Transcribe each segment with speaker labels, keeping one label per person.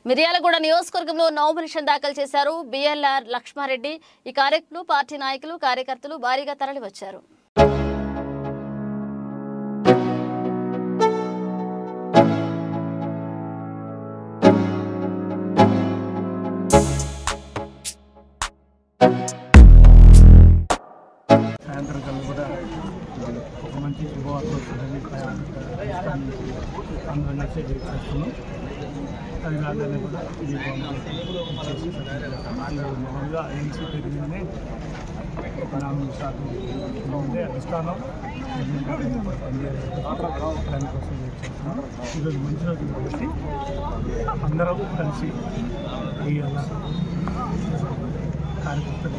Speaker 1: మిర్యాలగూడ నియోజకవర్గంలో నామినేషన్ దాఖలు చేశారు బిఎల్ఆర్ లక్ష్మారెడ్డి ఈ కార్యక్రమంలో పార్టీ నాయకులు కార్యకర్తలు భారీగా తరలివచ్చారు
Speaker 2: సాయంత్రం కల్లా కూడా ఒక మంచి శుభవార్త వస్తుందని అందరం మెసేజ్ చేస్తున్నాం అది కాదని కూడా ఇది ఇచ్చేసి అందరూ మామూలుగా ఎన్సీ పెరిగిందని ఒక నాలుగు శాతం ఉండే అధిష్టానం దానికోసం వెయిట్ చేస్తున్నాం ఈరోజు మంచి రోజు కాబట్టి అందరం కలిసి వేయాల కార్యకర్తలు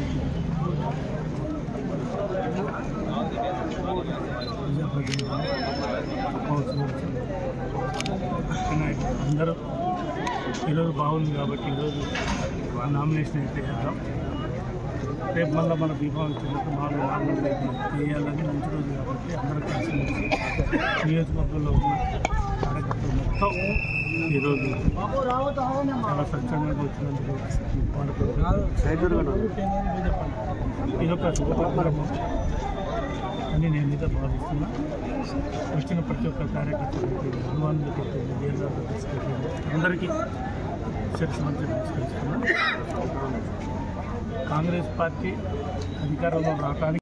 Speaker 2: అందరూ ఈరోజు బాగుంది కాబట్టి ఈరోజు నామినేషన్ అయితే చేద్దాం రేపు మళ్ళీ మన దీపావళి వచ్చినట్టు మామూలు నామినేషన్ అయితే చేయాలని మంచి రోజు కాబట్టి అందరూ కలిసి నియోజకవర్గంలో ఉన్న కార్యకర్తలు మొత్తం ఈరోజు చాలా స్వచ్ఛందంగా వచ్చినందుకు వాళ్ళకు ఇదొక శుభపరిణామం అని నేను అయితే భావిస్తున్నా వచ్చిన ప్రతి ఒక్క కార్యకర్తలకి హనుమానులకి దేవదారు తీసుకెళ్ళి అందరికీ శిరస్సు మంచి తీసుకొస్తున్నా కాంగ్రెస్ పార్టీ అధికారంలో రావడానికి